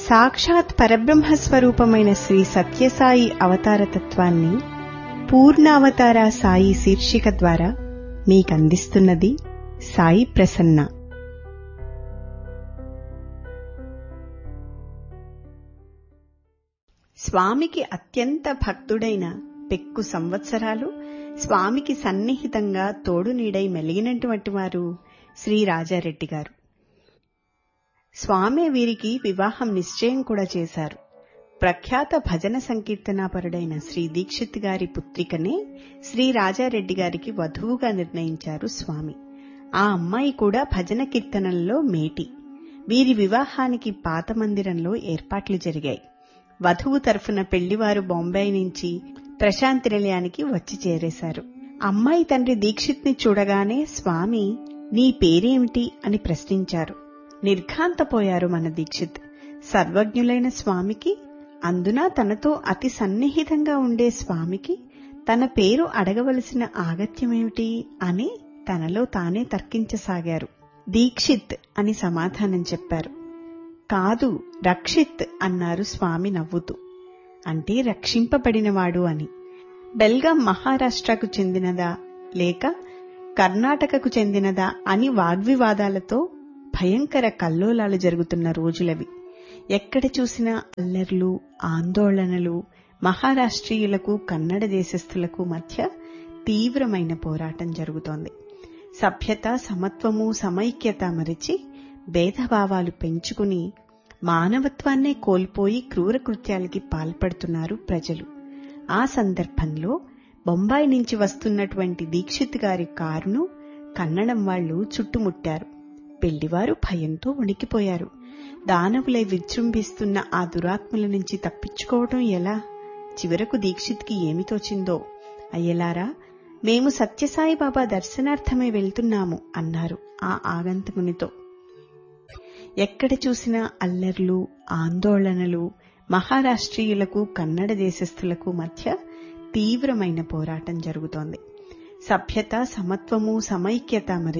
సాక్షాత్ పరబ్రహ్మ స్వరూపమైన శ్రీ సత్యసాయి అవతార తత్వాన్ని పూర్ణావతార సాయి శీర్షిక ద్వారా మీకందిస్తున్నది సాయి ప్రసన్న స్వామికి అత్యంత భక్తుడైన పెక్కు సంవత్సరాలు స్వామికి సన్నిహితంగా తోడు నీడై మెలిగినటువంటి వారు శ్రీ రాజారెడ్డి గారు స్వామి వీరికి వివాహం నిశ్చయం కూడా చేశారు ప్రఖ్యాత భజన సంకీర్తనాపరుడైన శ్రీ దీక్షిత్ గారి పుత్రికనే శ్రీ రాజారెడ్డి గారికి వధువుగా నిర్ణయించారు స్వామి ఆ అమ్మాయి కూడా భజన కీర్తనల్లో మేటి వీరి వివాహానికి పాత మందిరంలో ఏర్పాట్లు జరిగాయి వధువు తరఫున పెళ్లివారు బొంబాయి నుంచి ప్రశాంతి నిలయానికి వచ్చి చేరేశారు అమ్మాయి తండ్రి దీక్షిత్ని చూడగానే స్వామి నీ పేరేమిటి అని ప్రశ్నించారు నిర్ఘాంతపోయారు మన దీక్షిత్ సర్వజ్ఞులైన స్వామికి అందున తనతో అతి సన్నిహితంగా ఉండే స్వామికి తన పేరు అడగవలసిన ఆగత్యమేమిటి అని తనలో తానే తర్కించసాగారు దీక్షిత్ అని సమాధానం చెప్పారు కాదు రక్షిత్ అన్నారు స్వామి నవ్వుతూ అంటే రక్షింపబడినవాడు అని బెల్గాం మహారాష్ట్రకు చెందినదా లేక కర్ణాటకకు చెందినదా అని వాగ్వివాదాలతో భయంకర కల్లోలాలు జరుగుతున్న రోజులవి ఎక్కడ చూసినా అల్లర్లు ఆందోళనలు మహారాష్ట్రీయులకు కన్నడ దేశస్థులకు మధ్య తీవ్రమైన పోరాటం జరుగుతోంది సభ్యత సమత్వము సమైక్యత మరిచి భేదభావాలు పెంచుకుని మానవత్వాన్నే కోల్పోయి క్రూర కృత్యాలకి పాల్పడుతున్నారు ప్రజలు ఆ సందర్భంలో బొంబాయి నుంచి వస్తున్నటువంటి దీక్షిత్ గారి కారును కన్నడం వాళ్లు చుట్టుముట్టారు పెళ్లివారు భయంతో వణికిపోయారు దానవులై విజృంభిస్తున్న ఆ దురాత్మల నుంచి తప్పించుకోవటం ఎలా చివరకు దీక్షిత్కి ఏమి తోచిందో అయ్యలారా మేము సత్యసాయి బాబా దర్శనార్థమే వెళ్తున్నాము అన్నారు ఆ ఆగంతకునితో ఎక్కడ చూసినా అల్లర్లు ఆందోళనలు మహారాష్ట్రీయులకు కన్నడ దేశస్థులకు మధ్య తీవ్రమైన పోరాటం జరుగుతోంది సభ్యత సమత్వము సమైక్యత మరి